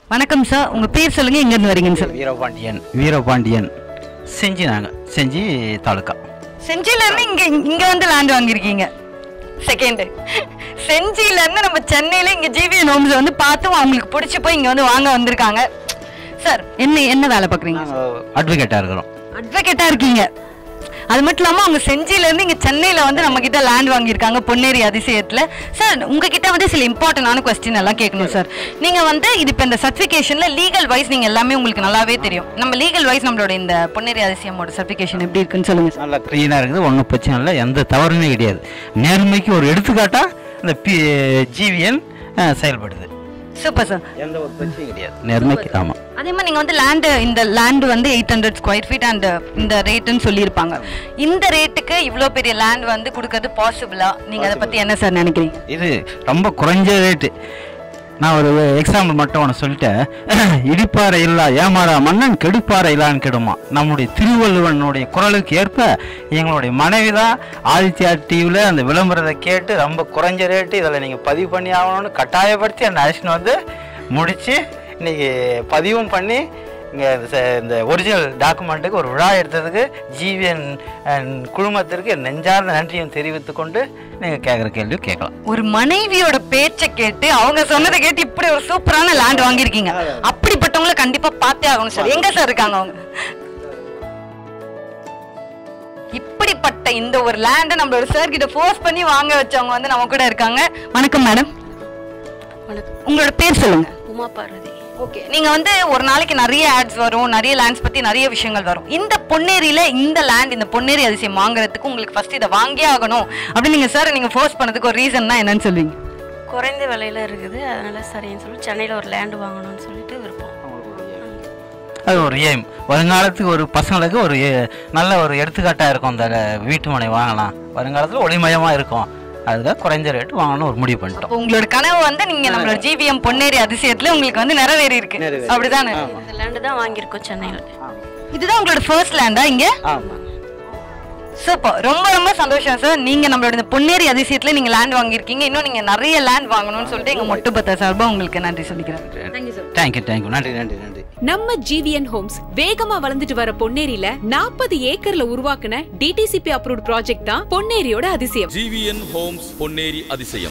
வணக்கம் சார் உங்க பேர் சொல்லுங்க எங்க இருந்து வரீங்கன்னு சொல்லுங்க வீரபாண்டியன் வீரபாண்டியன் செஞ்சு நாங்கள் செஞ்சு தாலுக்கா செஞ்சில இருந்து இங்க இங்க வந்து லேண்ட் வாங்கியிருக்கீங்க செகண்ட் செஞ்சில இருந்து நம்ம சென்னையில இங்க ஜிவிஎன் ஹோம்ஸ் வந்து பார்த்து அவங்களுக்கு பிடிச்சி போய் இங்க வந்து வாங்க வந்திருக்காங்க சார் என்ன என்ன வேலை பார்க்குறீங்க நாங்கள் அட்வொகேட்டாக இருக்கிறோம் அட்வொகேட்டா இருக்கீங்க அது மட்டும் இல்லாம அவங்க செஞ்சில இருந்து இங்க சென்னையில வந்து நம்ம கிட்ட லேண்ட் வாங்கியிருக்காங்க பொன்னேரி அதிசயத்துல சார் உங்ககிட்ட வந்து சில இம்பார்ட்டன்டான கொஸ்டின் எல்லாம் கேட்கணும் சார் நீங்க வந்து இது இப்போ இந்த சர்டிஃபிகேஷன்ல லீகல் வைஸ் நீங்க எல்லாமே உங்களுக்கு நல்லாவே தெரியும் நம்ம லீகல் வைஸ் நம்மளோட இந்த பொன்னேரி அதிசயமோட சர்டிஃபிகேஷன் எப்படி இருக்குன்னு சொல்லுங்க சார் நல்லா க்ளீனாக இருக்குது ஒன்றும் பிரச்சனை இல்லை எந்த தவறுமே கிடையாது நேர்மைக்கு ஒரு எடுத்துக்காட்டாக இந்த பி ஜிவிஎன் செயல்படுது சூப்பர் சார் எந்த ஒரு பிரச்சனையும் கிடையாது நேர்மைக்கு ஆமாம் அதே மாதிரி நீங்க வந்து லேண்டு இந்த லேண்டு வந்து eight hundred square feet and இந்த ரேட்டுன்னு சொல்லியிருப்பாங்க இந்த ரேட்டுக்கு இவ்வளோ பெரிய லேண்ட் வந்து கொடுக்கறது பாசிபிளா நீங்க அதை பத்தி என்ன சார் நினைக்கிறீங்க இது ரொம்ப குறைஞ்ச ரேட்டு நான் ஒரு எக்ஸாம்பிள் மட்டும் ஒன்று சொல்லிட்டேன் இடிப்பாறை இல்லா ஏமாறா மன்னன் கெடுப்பாறை இல்லான்னு கெடுமா நம்முடைய திருவள்ளுவனுடைய குரலுக்கு ஏற்ப எங்களுடைய மனைவி தான் ஆதித்யா டிவியில் அந்த விளம்பரத்தை கேட்டு ரொம்ப குறைஞ்ச ரேட்டு இதில் நீங்கள் பதிவு பண்ணி ஆகணும்னு கட்டாயப்படுத்தி அந்த அழைச்சின்னு வந்து முடித்து இன்னைக்கு பதிவும் பண்ணி இங்கே இந்த ஒரிஜினல் டாக்குமெண்ட்டுக்கு ஒரு விழா எடுத்ததுக்கு ஜிவிஎன் குழுமத்திற்கு நெஞ்சார்ந்த நன்றியும் தெரிவித்துக் கொண்டு நீங்கள் கேட்குற கேள்வி கேட்கலாம் ஒரு மனைவியோட பேச்சை கேட்டு அவங்க சொன்னதை கேட்டு இப்படி ஒரு சூப்பரான லேண்ட் வாங்கியிருக்கீங்க அப்படிப்பட்டவங்கள கண்டிப்பா பார்த்தே ஆகணும் சார் எங்க சார் இருக்காங்க அவங்க இப்படிப்பட்ட இந்த ஒரு லேண்டை நம்மளோட சார் கிட்ட ஃபோர்ஸ் பண்ணி வாங்க வச்சவங்க வந்து நம்ம கூட இருக்காங்க வணக்கம் மேடம் வணக்கம் உங்களோட பேர் சொல்லுங்க உமா பார்வதி ஓகே நீங்க வந்து ஒரு நாளைக்கு நிறைய ஆட்ஸ் வரும் நிறைய லேண்ட்ஸ் பத்தி நிறைய விஷயங்கள் வரும் இந்த பொன்னேரியில இந்த லேண்ட் இந்த பொன்னேரி அதிசயம் வாங்குறதுக்கு உங்களுக்கு ஃபர்ஸ்ட் இதை வாங்கியே ஆகணும் அப்படின்னு நீங்க சார் நீங்க ஃபோர்ஸ் பண்ணதுக்கு ஒரு ரீசன்னா என்னன்னு சொல்வீங்க குறைந்த விலையில இருக்குது அதனால சரின்னு சொல்லி சென்னையில் ஒரு லேண்டு வாங்கணும்னு சொல்லிட்டு விருப்பம் அது ஒரு எய்ம் வருங்காலத்துக்கு ஒரு பசங்களுக்கு ஒரு எ- நல்ல ஒரு எடுத்துக்காட்டாக இருக்கும் அந்த வீட்டு மனை வாங்கலாம் வருங்காலத்தில் ஒளிமயமாக இருக்கும் அதுக்காக குறைஞ்ச ரேட்டு வாங்கணும் ஒரு முடிவு பண்ணிட்டோம் அப்போ உங்களோட கனவு வந்து நீங்க நம்மளோட ஜிவிஎம் பொன்னேரி அதிசயத்துல உங்களுக்கு வந்து நிறைவேறி இருக்கு அப்படிதானே இந்த லேண்டு தான் வாங்கியிருக்கோம் சென்னையில் இதுதான் உங்களோட ஃபர்ஸ்ட் லேண்டா இங்க ஆமாம் சூப்பர் ரொம்ப ரொம்ப சந்தோஷம் சார் நீங்க நம்மளோட இந்த பொன்னேரி அதிசயத்துல நீங்க லேண்ட் வாங்கியிருக்கீங்க இன்னும் நீங்க நிறைய லேண்ட் வாங்கணும்னு சொல்லிட்டு எங்க மொட்டுப்பத்த சார்பா உங்களுக்கு நன்றி சொல்லிக்கிறேன் தேங்க்யூ தேங்க்யூ நன்றி நன்றி நன்றி நம்ம ஜிவிஎன் ஹோம்ஸ் வேகமா வளர்ந்துட்டு வர பொன்னேரியில நாற்பது ஏக்கர்ல உருவாக்குன டிடிசிபி அப்ரூவ்ட் ப்ராஜெக்ட் தான் பொன்னேரியோட அதிசயம் ஜிவிஎன் ஹோம்ஸ் பொன்னேரி அதிசயம்